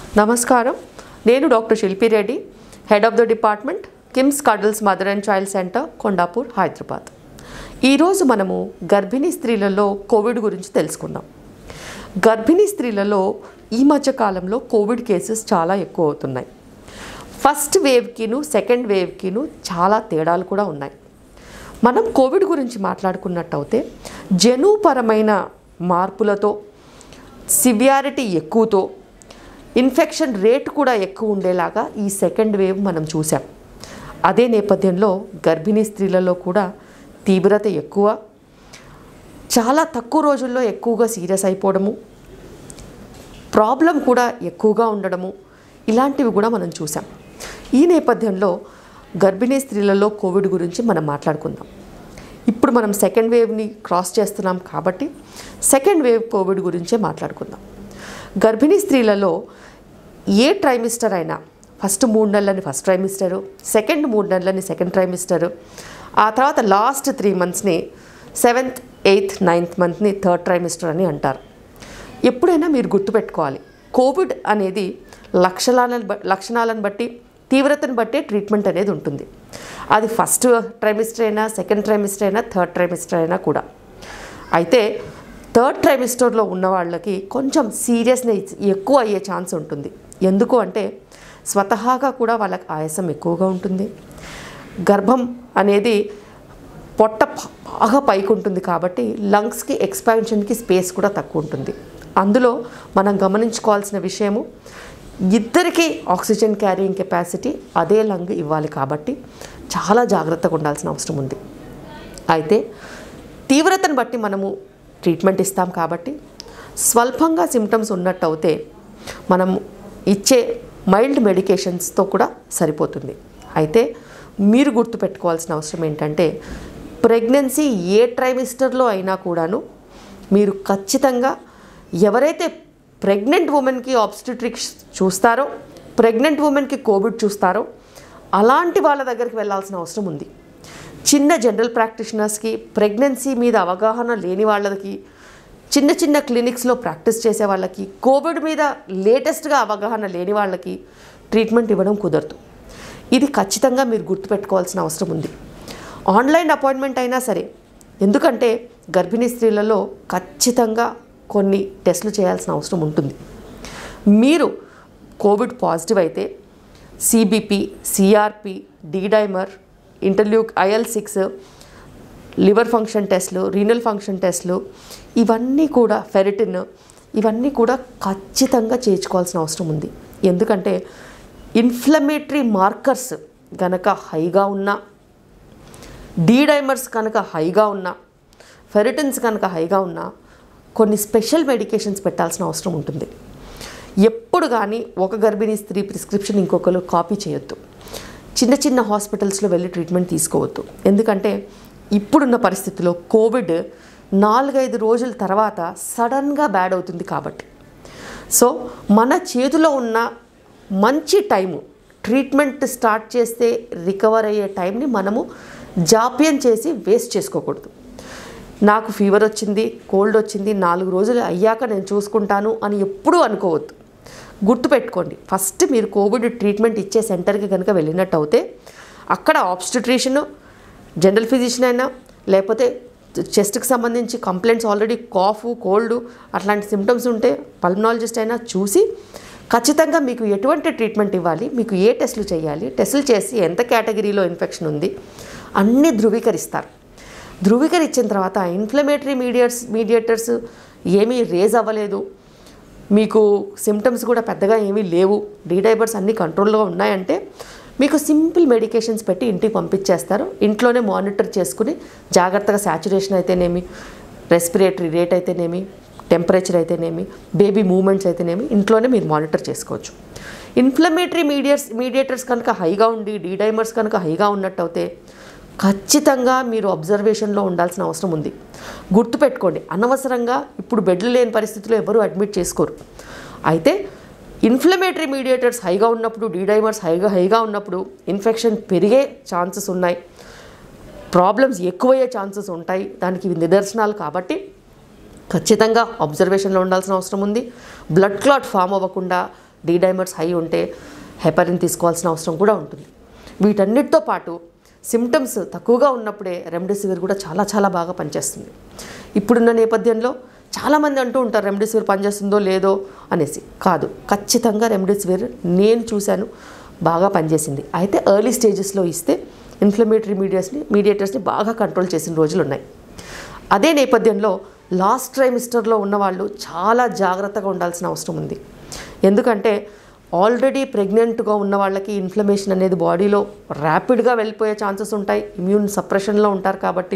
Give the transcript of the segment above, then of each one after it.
నమస్కారం నేను doctor Shilpi Reddy head of the department KIMS Cuddles mother and child centre Kondapur Hyderabad ఈరోజు మనము గర్భిణీ స్త్రీలలో కోవిడ్ గురించి తెలుసుకుందాం గర్భిణీ స్త్రీలలో ఈ మధ్య కాలంలో కోవిడ్ కేసెస్ చాలా ఎక్కువ అవుతున్నాయి ఫస్ట్ వేవ్కిను సెకండ్ వేవ్కిను చాలా తేడాలు కూడా ఉన్నాయి మనం కోవిడ్ గురించి మాట్లాడుకున్నట్టయితే జనుపరమైన మార్పులతో సివియారిటీ ఎక్కువతో ఇన్ఫెక్షన్ రేట్ కూడా ఎక్కువ ఉండేలాగా ఈ సెకండ్ వేవ్ మనం చూసాం అదే నేపథ్యంలో గర్భిణీ స్త్రీలలో కూడా తీవ్రత ఎక్కువ చాలా తక్కువ రోజుల్లో ఎక్కువగా సీరియస్ అయిపోవడము ప్రాబ్లం కూడా ఎక్కువగా ఉండడము ఇలాంటివి కూడా మనం చూసాం ఈ నేపథ్యంలో గర్భిణీ స్త్రీలలో కోవిడ్ గురించి మనం మాట్లాడుకుందాం ఇప్పుడు మనం సెకండ్ వేవ్ని క్రాస్ చేస్తున్నాం కాబట్టి సెకండ్ వేవ్ కోవిడ్ గురించే మాట్లాడుకుందాం గర్భిణీ స్త్రీలలో ఏ ట్రైమిస్టర్ అయినా ఫస్ట్ మూడు నెలలని ఫస్ట్ ట్రైమిస్టరు సెకండ్ మూడు నెలలని సెకండ్ ట్రైమిస్టరు ఆ తర్వాత లాస్ట్ త్రీ మంత్స్ని సెవెంత్ ఎయిత్ నైన్త్ మంత్ని థర్డ్ ట్రైమిస్టర్ అని అంటారు ఎప్పుడైనా మీరు గుర్తుపెట్టుకోవాలి కోవిడ్ అనేది లక్షణాలను బ- లక్షణాలను బట్టి తీవ్రతను బట్టే ట్రీట్మెంట్ అనేది ఉంటుంది అది ఫస్ట్ ట్రైమిస్టర్ అయినా సెకండ్ ట్రైమిస్టర్ అయినా థర్డ్ ట్రైమిస్టర్ అయినా కూడా అయితే థర్డ్ ట్రైమిస్టర్లో ఉన్న వాళ్ళకి కొంచెం సీరియస్నెస్ ఎక్కువ అయ్యే ఛాన్స్ ఉంటుంది ఎందుకు అంటే స్వతహాగా కూడా వాళ్ళకి ఆయాసం ఎక్కువగా ఉంటుంది గర్భం అనేది పొట్ట ప- బాగా పైకి ఉంటుంది కాబట్టి లంగ్స్కి ఎక్స్పాన్షన్కి స్పేస్ కూడా తక్కువ ఉంటుంది అందులో మనం గమనించుకోవాల్సిన విషయము ఇద్దరికి ఆక్సిజన్ క్యారింగ్ కెపాసిటీ అదే లంగ్ ఇవ్వాలి కాబట్టి చాలా జాగ్రత్తగా ఉండాల్సిన అవసరం ఉంది అయితే తీవ్రతను బట్టి మనము ట్రీట్మెంట్ ఇస్తాం కాబట్టి స్వల్పంగా సిమ్టమ్స్ ఉన్నట్టు అయితే మనం ఇచ్చే మైల్డ్ మెడికేషన్స్తో కూడా సరిపోతుంది అయితే మీరు గుర్తుపెట్టుకోవాల్సిన అవసరం ఏంటంటే ప్రెగ్నెన్సీ ఏ ట్రైమిస్టర్లో అయినా కూడాను మీరు ఖచ్చితంగా ఎవరైతే ప్రెగ్నెంట్ ఉమెన్కి ఆబ్స్టిట్రిక్స్ చూస్తారో ప్రెగ్నెంట్ ఉమెన్కి కోవిడ్ చూస్తారో అలాంటి వాళ్ళ దగ్గరికి వెళ్ళాల్సిన అవసరం ఉంది చిన్న జనరల్ ప్రాక్టీషనర్స్కి ప్రెగ్నెన్సీ మీద అవగాహన లేని వాళ్ళకి చిన్న చిన్న క్లినిక్స్లో ప్రాక్టీస్ చేసే వాళ్ళకి కోవిడ్ మీద లేటెస్ట్గా అవగాహన లేని వాళ్ళకి ట్రీట్మెంట్ ఇవ్వడం కుదరదు ఇది ఖచ్చితంగా మీరు గుర్తుపెట్టుకోవాల్సిన అవసరం ఉంది ఆన్లైన్ అపాయింట్మెంట్ అయినా సరే ఎందుకంటే గర్భిణీ స్త్రీలలో ఖచ్చితంగా కొన్ని టెస్టులు చేయాల్సిన అవసరం ఉంటుంది మీరు కోవిడ్ పాజిటివ్ అయితే CBP CRP dimer interleukin IL six liver function టెస్ట్లు రీనల్ ఫంక్షన్ టెస్ట్లు ఇవన్నీ కూడా ఫెరిటిన్ ఇవన్నీ కూడా ఖచ్చితంగా చేయించుకోవాల్సిన అవసరం ఉంది ఎందుకంటే ఇన్ఫ్లమేటరీ మార్కర్స్ గనక హైగా ఉన్నా డైమర్స్ కనుక హైగా ఉన్నా ఫెరిటిన్స్ కనుక హైగా ఉన్నా కొన్ని స్పెషల్ మెడికేషన్స్ పెట్టాల్సిన అవసరం ఉంటుంది ఎప్పుడు కానీ ఒక గర్భిణీ స్త్రీ ప్రిస్క్రిప్షన్ ఇంకొకరు కాపీ చేయొద్దు చిన్న చిన్న హాస్పిటల్స్లో వెళ్ళి ట్రీట్మెంట్ తీసుకోవద్దు ఎందుకంటే ఇప్పుడున్న పరిస్థితిలో కోవిడ్ నాలుగైదు రోజుల తర్వాత సడన్గా బ్యాడ్ అవుతుంది కాబట్టి సో మన చేతిలో ఉన్న మంచి టైము ట్రీట్మెంట్ స్టార్ట్ చేస్తే రికవర్ అయ్యే టైంని మనము జాప్యం చేసి వేస్ట్ చేసుకోకూడదు నాకు ఫీవర్ వచ్చింది కోల్డ్ వచ్చింది నాలుగు రోజులు అయ్యాక నేను చూసుకుంటాను అని ఎప్పుడూ అనుకోవద్దు గుర్తుపెట్టుకోండి ఫస్ట్ మీరు కోవిడ్ ట్రీట్మెంట్ ఇచ్చే సెంటర్కి కనుక వెళ్ళినట్టు అయితే అక్కడ ఆబ్స్టిట్రిషన్ జనరల్ ఫిజిషియన్ అయినా లేకపోతే చెస్ట్కి సంబంధించి కంప్లైంట్స్ ఆల్రెడీ కాఫ్ కోల్డ్ అట్లాంటి సిమ్టమ్స్ ఉంటే పల్మనాలజిస్ట్ అయినా చూసి ఖచ్చితంగా మీకు ఎటువంటి ట్రీట్మెంట్ ఇవ్వాలి మీకు ఏ టెస్టులు చేయాలి టెస్టులు చేసి ఎంత కేటగిరీలో ఇన్ఫెక్షన్ ఉంది అన్నీ ధృవీకరిస్తారు ధృవీకరించిన తర్వాత ఇన్ఫ్లమేటరీ మీడియట్స్ మీడియేటర్స్ ఏమీ రేజ్ అవ్వలేదు మీకు సిమ్టమ్స్ కూడా పెద్దగా ఏమీ లేవు డీడైబర్స్ అన్నీ కంట్రోల్లో ఉన్నాయంటే మీకు సింపుల్ మెడికేషన్స్ పెట్టి ఇంటికి పంపించేస్తారు ఇంట్లోనే మానిటర్ చేసుకుని జాగ్రత్తగా శాచురేషన్ అయితేనేమి రెస్పిరేటరీ రేట్ అయితేనేమి టెంపరేచర్ అయితేనేమి బేబీ మూమెంట్స్ అయితేనేమి ఇంట్లోనే మీరు మానిటర్ చేసుకోవచ్చు ఇన్ఫ్లమేటరీ మీడియర్స్ మీడియేటర్స్ కనుక హైగా ఉండి డీడైమర్స్ కనుక హైగా ఉన్నట్టు అయితే ఖచ్చితంగా మీరు అబ్జర్వేషన్లో ఉండాల్సిన అవసరం ఉంది గుర్తుపెట్టుకోండి అనవసరంగా ఇప్పుడు బెడ్లు లేని పరిస్థితిలో ఎవరు అడ్మిట్ చేసుకోరు అయితే ఇన్ఫ్లమేటరీ మీడియేటర్స్ హైగా ఉన్నప్పుడు డీడైమర్స్ హైగా హైగా ఉన్నప్పుడు ఇన్ఫెక్షన్ పెరిగే ఛాన్సెస్ ఉన్నాయి ప్రాబ్లమ్స్ ఎక్కువయ్యే ఛాన్సెస్ ఉంటాయి దానికి ఇవి నిదర్శనాలు కాబట్టి ఖచ్చితంగా అబ్జర్వేషన్లో ఉండాల్సిన అవసరం ఉంది బ్లడ్ క్లాట్ ఫామ్ అవ్వకుండా డీ డైమర్స్ హై ఉంటే హెపరిన్ తీసుకోవాల్సిన అవసరం కూడా ఉంటుంది వీటన్నిటితో పాటు సిమ్టమ్స్ తక్కువగా ఉన్నప్పుడే రెమ్డెసివిర్ కూడా చాలా చాలా బాగా పనిచేస్తుంది ఇప్పుడున్న నేపథ్యంలో చాలామంది అంటూ ఉంటారు రెమ్డెసివిర్ పనిచేస్తుందో లేదో అనేసి కాదు ఖచ్చితంగా రెమ్డెసివిర్ నేను చూశాను బాగా పనిచేసింది అయితే ఎర్లీ స్టేజెస్లో ఇస్తే ఇన్ఫ్లమేటరీ మీడియాస్ని మీడియేటర్స్ని బాగా కంట్రోల్ చేసిన రోజులు ఉన్నాయి అదే నేపథ్యంలో లాస్ట్ ట్రైమిస్టర్లో ఉన్నవాళ్ళు చాలా జాగ్రత్తగా ఉండాల్సిన అవసరం ఉంది ఎందుకంటే ఆల్రెడీ ప్రెగ్నెంట్గా ఉన్న వాళ్ళకి ఇన్ఫ్లమేషన్ అనేది బాడీలో ర్యాపిడ్గా వెళ్ళిపోయే ఛాన్సెస్ ఉంటాయి ఇమ్యూన్ సప్రెషన్లో ఉంటారు కాబట్టి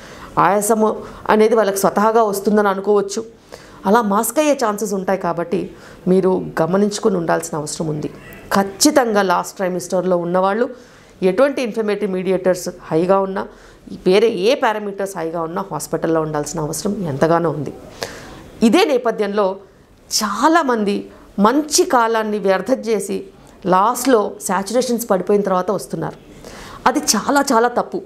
ఆయాసము అనేది వాళ్ళకి స్వతహాగా వస్తుందని అనుకోవచ్చు అలా మాస్క్ అయ్యే ఛాన్సెస్ ఉంటాయి కాబట్టి మీరు గమనించుకుని ఉండాల్సిన అవసరం ఉంది ఖచ్చితంగా లాస్ట్ ట్రైమిస్టర్లో ఉన్నవాళ్ళు ఎటువంటి ఇన్ఫర్మేటివ్ మీడియేటర్స్ హైగా ఉన్నా వేరే ఏ పారామీటర్స్ హైగా ఉన్నా హాస్పిటల్లో ఉండాల్సిన అవసరం ఎంతగానో ఉంది ఇదే నేపథ్యంలో చాలామంది మంచి కాలాన్ని వ్యర్థం చేసి లాస్ట్లో శాచురేషన్స్ పడిపోయిన తర్వాత వస్తున్నారు అది చాలా చాలా తప్పు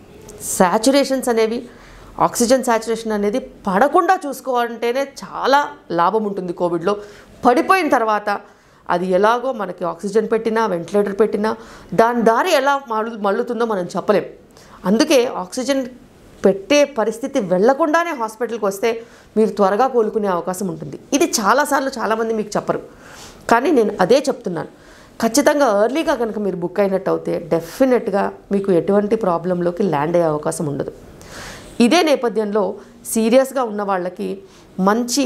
శాచురేషన్స్ అనేవి ఆక్సిజన్ శాచురేషన్ అనేది పడకుండా చూసుకోవాలంటేనే చాలా లాభం ఉంటుంది కోవిడ్లో పడిపోయిన తర్వాత అది ఎలాగో మనకి ఆక్సిజన్ పెట్టినా వెంటిలేటర్ పెట్టినా దాని దారి ఎలా మళ్ళు మళ్ళుతుందో మనం చెప్పలేం అందుకే ఆక్సిజన్ పెట్టే పరిస్థితి వెళ్లకుండానే హాస్పిటల్కి వస్తే మీరు త్వరగా కోలుకునే అవకాశం ఉంటుంది ఇది చాలాసార్లు చాలామంది మీకు చెప్పరు కానీ నేను అదే చెప్తున్నాను ఖచ్చితంగా ఎర్లీగా కనుక మీరు బుక్ అయినట్టు అయితే డెఫినెట్గా మీకు ఎటువంటి ప్రాబ్లంలోకి ల్యాండ్ అయ్యే అవకాశం ఉండదు ఇదే నేపథ్యంలో సీరియస్గా ఉన్న వాళ్ళకి మంచి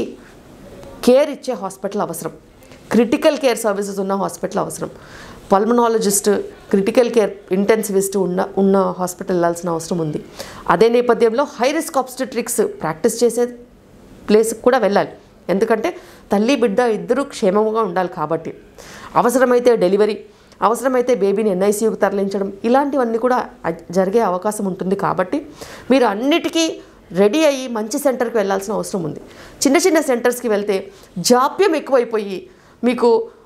కేర్ ఇచ్చే హాస్పిటల్ అవసరం క్రిటికల్ కేర్ సర్వీసెస్ ఉన్న హాస్పిటల్ అవసరం పల్మనాలజిస్ట్ క్రిటికల్ కేర్ ఇంటెన్సివిస్ట్ ఉన్న ఉన్న హాస్పిటల్ వెళ్ళాల్సిన అవసరం ఉంది అదే నేపథ్యంలో హై రిస్క్ ఆబ్స్టెట్రిక్స్ ప్రాక్టీస్ చేసే ప్లేస్కి కూడా వెళ్ళాలి ఎందుకంటే తల్లి బిడ్డ ఇద్దరూ క్షేమంగా ఉండాలి కాబట్టి అవసరమైతే డెలివరీ అవసరమైతే బేబీని ఎన్ఐసీయూకి తరలించడం ఇలాంటివన్నీ కూడా అ- జరిగే అవకాశం ఉంటుంది కాబట్టి మీరు అన్నిటికీ రెడీ అయ్యి మంచి సెంటర్కి వెళ్ళాల్సిన అవసరం ఉంది చిన్న చిన్న సెంటర్స్కి వెళ్తే జాప్యం ఎక్కువైపోయి మీకు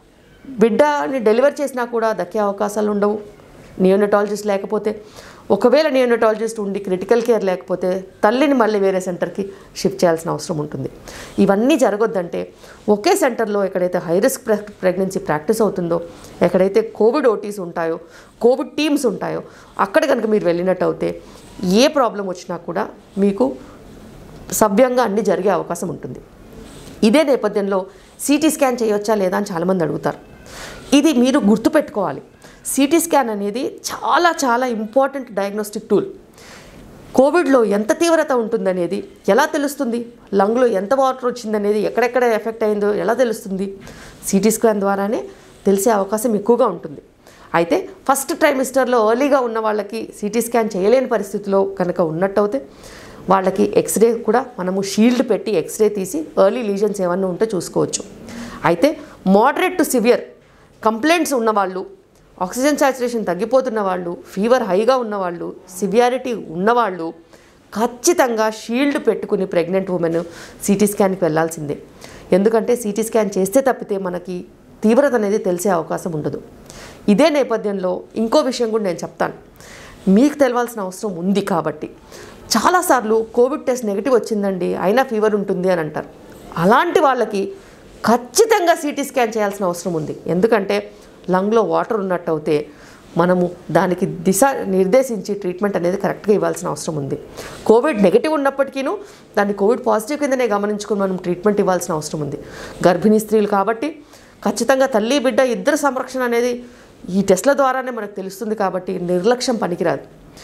బిడ్డని డెలివర్ చేసినా కూడా దక్కే అవకాశాలు ఉండవు నియోనటాలజిస్ట్ లేకపోతే ఒకవేళ నియోనటాలజిస్ట్ ఉండి క్రిటికల్ కేర్ లేకపోతే తల్లిని మళ్ళీ వేరే సెంటర్కి షిఫ్ట్ చేయాల్సిన అవసరం ఉంటుంది ఇవన్నీ జరగొద్దంటే ఒకే సెంటర్లో ఎక్కడైతే హై రిస్క్ ప్రె ప్రెగ్నెన్సీ ప్రాక్టీస్ అవుతుందో ఎక్కడైతే కోవిడ్ ఓటీస్ ఉంటాయో కోవిడ్ టీమ్స్ ఉంటాయో అక్కడ కనుక మీరు వెళ్ళినట్టు అయితే ఏ ప్రాబ్లం వచ్చినా కూడా మీకు సవ్యంగా అన్నీ జరిగే అవకాశం ఉంటుంది ఇదే నేపథ్యంలో సిటీ స్కాన్ చేయొచ్చా లేదా అని చాలామంది అడుగుతారు ఇది మీరు గుర్తుపెట్టుకోవాలి సిటీ స్కాన్ అనేది చాలా చాలా ఇంపార్టెంట్ డయాగ్నోస్టిక్ టూల్ కోవిడ్లో ఎంత తీవ్రత ఉంటుందనేది ఎలా తెలుస్తుంది లంగ్లో ఎంత వాటర్ వచ్చిందనేది ఎక్కడెక్కడ ఎఫెక్ట్ అయిందో ఎలా తెలుస్తుంది సిటీ స్కాన్ ద్వారానే తెలిసే అవకాశం ఎక్కువగా ఉంటుంది అయితే ఫస్ట్ ట్రైమిస్టర్లో ఎర్లీగా ఉన్న వాళ్ళకి సిటీ స్కాన్ చేయలేని పరిస్థితిలో కనుక ఉన్నట్టయితే వాళ్ళకి ఎక్స్రే కూడా మనము షీల్డ్ పెట్టి ఎక్స్రే తీసి ఎర్లీ లీజన్స్ ఏమన్నా ఉంటే చూసుకోవచ్చు అయితే మోడరేట్ టు సివియర్ కంప్లైంట్స్ ఉన్నవాళ్ళు ఆక్సిజన్ సాచురేషన్ తగ్గిపోతున్న వాళ్ళు ఫీవర్ హైగా ఉన్నవాళ్ళు సివియారిటీ ఉన్నవాళ్ళు ఖచ్చితంగా షీల్డ్ పెట్టుకుని ప్రెగ్నెంట్ ఉమెన్ సిటీ స్కాన్కి వెళ్ళాల్సిందే ఎందుకంటే సిటీ స్కాన్ చేస్తే తప్పితే మనకి తీవ్రత అనేది తెలిసే అవకాశం ఉండదు ఇదే నేపథ్యంలో ఇంకో విషయం కూడా నేను చెప్తాను మీకు తెలవాల్సిన అవసరం ఉంది కాబట్టి చాలాసార్లు కోవిడ్ టెస్ట్ నెగిటివ్ వచ్చిందండి అయినా ఫీవర్ ఉంటుంది అని అంటారు అలాంటి వాళ్ళకి ఖచ్చితంగా సిటీ స్కాన్ చేయాల్సిన అవసరం ఉంది ఎందుకంటే లంగ్లో వాటర్ ఉన్నట్టు అయితే మనము దానికి దిశ నిర్దేశించి ట్రీట్మెంట్ అనేది కరెక్ట్గా ఇవ్వాల్సిన అవసరం ఉంది కోవిడ్ నెగిటివ్ ఉన్నప్పటికీను దాన్ని కోవిడ్ పాజిటివ్ కిందనే గమనించుకొని మనం ట్రీట్మెంట్ ఇవ్వాల్సిన అవసరం ఉంది గర్భిణీ స్త్రీలు కాబట్టి ఖచ్చితంగా తల్లి బిడ్డ ఇద్దరు సంరక్షణ అనేది ఈ టెస్ట్ల ద్వారానే మనకు తెలుస్తుంది కాబట్టి నిర్లక్ష్యం పనికిరాదు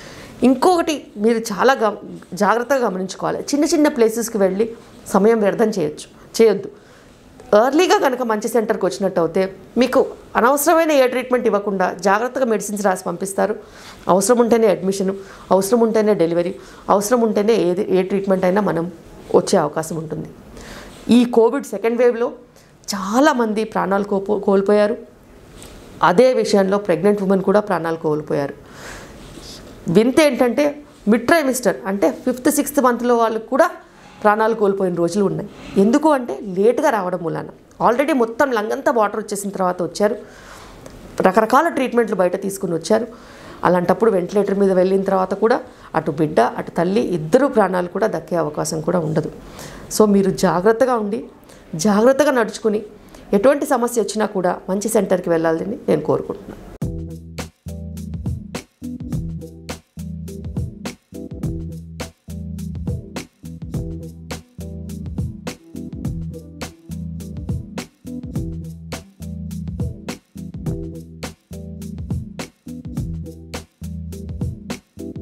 ఇంకొకటి మీరు చాలా గమ జాగ్రత్తగా గమనించుకోవాలి చిన్న చిన్న ప్లేసెస్కి వెళ్ళి సమయం వ్యర్థం చేయొచ్చు చేయొద్దు ఎర్లీగా కనుక మంచి సెంటర్కి వచ్చినట్టు అయితే మీకు అనవసరమైన ఏ ట్రీట్మెంట్ ఇవ్వకుండా జాగ్రత్తగా మెడిసిన్స్ రాసి పంపిస్తారు అవసరం ఉంటేనే అడ్మిషన్ అవసరం ఉంటేనే డెలివరీ అవసరం ఉంటేనే ఏది ఏ ట్రీట్మెంట్ అయినా మనం వచ్చే అవకాశం ఉంటుంది ఈ కోవిడ్ సెకండ్ వేవ్లో చాలామంది ప్రాణాలు కోల్పో కోల్పోయారు అదే విషయంలో ప్రెగ్నెంట్ ఉమెన్ కూడా ప్రాణాలు కోల్పోయారు వింత ఏంటంటే మిడ్ ట్రైమిస్టర్ అంటే ఫిఫ్త్ సిక్స్త్ మంత్లో వాళ్ళకు కూడా ప్రాణాలు కోల్పోయిన రోజులు ఉన్నాయి ఎందుకు అంటే లేటుగా రావడం మూలాన ఆల్రెడీ మొత్తం లంగంతా వాటర్ వచ్చేసిన తర్వాత వచ్చారు రకరకాల ట్రీట్మెంట్లు బయట తీసుకుని వచ్చారు అలాంటప్పుడు వెంటిలేటర్ మీద వెళ్ళిన తర్వాత కూడా అటు బిడ్డ అటు తల్లి ఇద్దరు ప్రాణాలు కూడా దక్కే అవకాశం కూడా ఉండదు సో మీరు జాగ్రత్తగా ఉండి జాగ్రత్తగా నడుచుకుని ఎటువంటి సమస్య వచ్చినా కూడా మంచి సెంటర్కి వెళ్ళాలని నేను కోరుకుంటున్నాను